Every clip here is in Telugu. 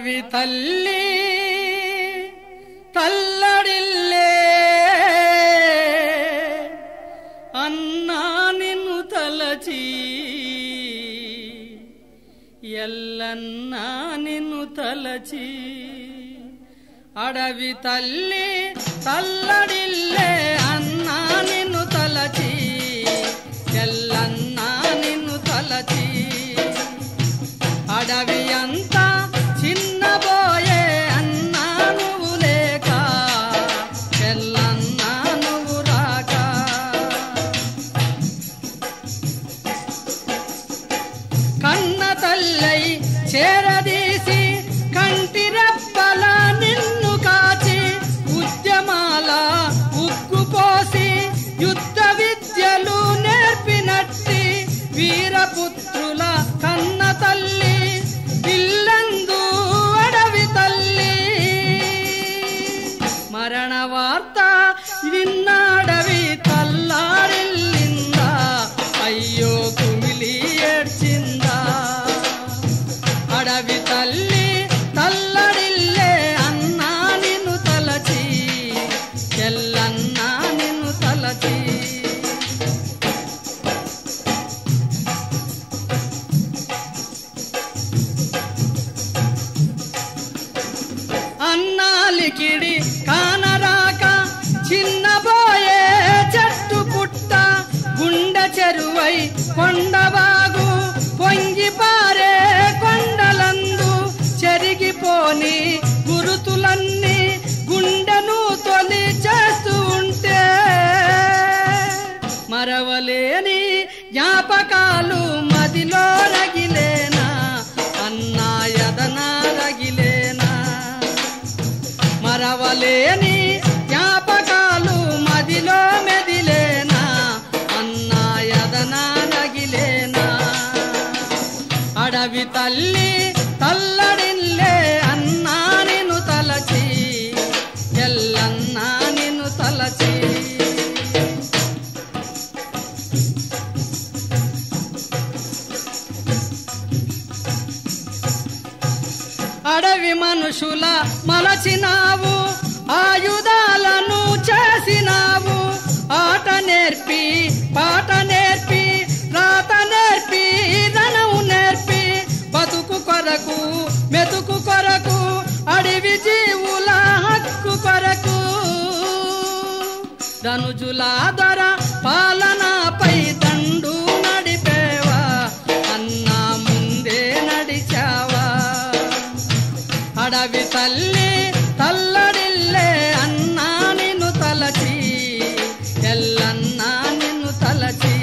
అడవి తల్లి తల్లడిల్లే అన్నా నిన్ను తలచి ఎల్లన్నా నిన్ను తలచి అడవి తల్లి తల్లడిల్లే అన్నా నిన్ను తలచి ఎల్లన్నా నిన్ను తలచి అడవి అంతా చిన్నబోయే అన్నా నువ్వు లేక ఎల్లన్నా నువ్వు రాక కన్న తల్లై చేరదీసి కంటి రెప్పల నిన్ను కాచి ఉద్యమాల ఉగ్గుపోసి యుద్ధ విద్యలు నేర్పినట్టి వీరపుత్రుల కన్న తల్లి ఇల్లందు అడవి తల్లి మరణ వార్త విన్నాడవి తల్లారిల్లిందా అయ్యో కుమిలి ఏడ్చిందా అడవి తల్లి తల్లడిల్లే అన్నా నిన్ను తలచి ఎల్లన్నా నిన్ను తలచి అన్నాలికిడి కానరాక చిన్నబోయే చెట్టు పుట్ట గుండె చెరువై కొండబాగు పొంగి పారే కొండలందు చెరిగిపోని గురుతులన్నీ గుండెను తొలి చేస్తూ ఉంటే మరవలేని జ్ఞాపకాలు మదిలో రగిలేనా అన్నా యదనా రగిలేనా మరవలేని జ్ఞాపకాలు మదిలో మెదిలేనా అన్నా యదనా రగిలేనా అడవి తల్లి తల్లడిల్లే అన్నా నిన్ను తలచి ఎల్లన్నా నిన్ను తలచి అడవి మనుషుల మలచినావు ఆయుధాలను చేసినావు ఆట నేర్పి పాట నేర్పి రాత నేర్పి రణము నేర్పి బతుకు కొరకు మెతుకు కొరకు అడవి జీవుల హక్కు కొరకు ధనుజుల ధర పాలనపై దండు నడిపేవా అన్నా ముందే నడిచావా అడవి తల్లి తల్లడిల్లే అన్నా నిన్ను తలచి ఎల్లన్నా నిన్ను తలచి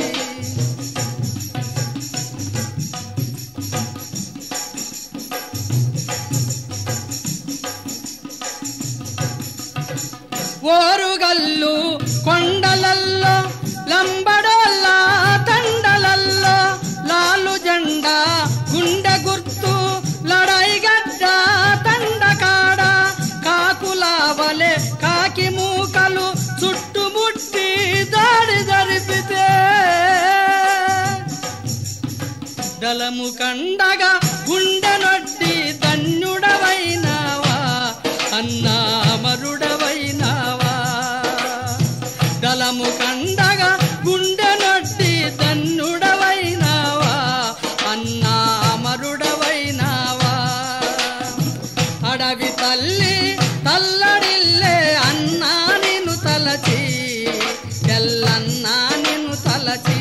ఓరుగల్లు కొండలల్లో లంబడోళ్ళ తండలల్లో లాలు జెండా గుండె గుర్తు లడాయి గడ్డ తండకాడ కాకులావలే కాకి మూకలు చుట్టుముట్టి దాడి జరిపితే దళము కండగా గుండె నొడ్డి ధన్యుడవైనావా అన్నా అమరుడవైనావా దళము కండగా గుండె నొడ్డి ధన్యుడవైనావా అన్నా అమరుడవైనావా అడవి తల్లి తల్లడిల్లే అన్నా నిన్ను తలచి ఎల్లన్నా నిన్ను తలచి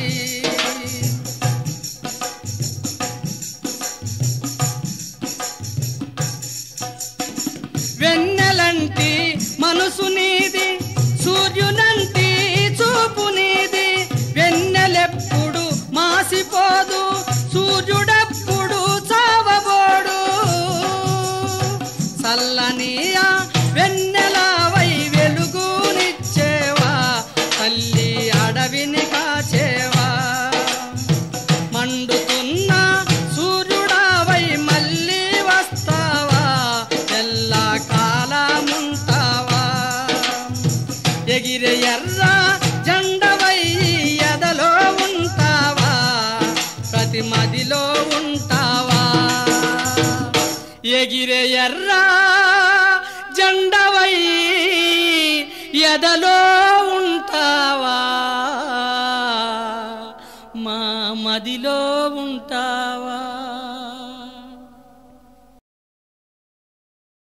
వెన్నెలంటి మనసు నీది సూర్యునంటి చూపు నీది వెన్నెలెప్పుడు మాసిపోదు సూర్యుడెప్పుడు చావబోడు చల్లనియా వెన్నెలవై వెలుగునిచ్చేవా తల్లి అడవిని కాచేవా మండుతున్న సూర్యుడావై మళ్ళీ వస్తావా ఎల్లా కాలముంటావా ఎగిరే ఎర్ర జెండవై ఎదలో ఉంటావా ప్రతి మదిలో ఉంటావా ఎగిరే ఎర్రా జెండవై ఎదలో ఉంటావా మా మదిలో ఉంటావా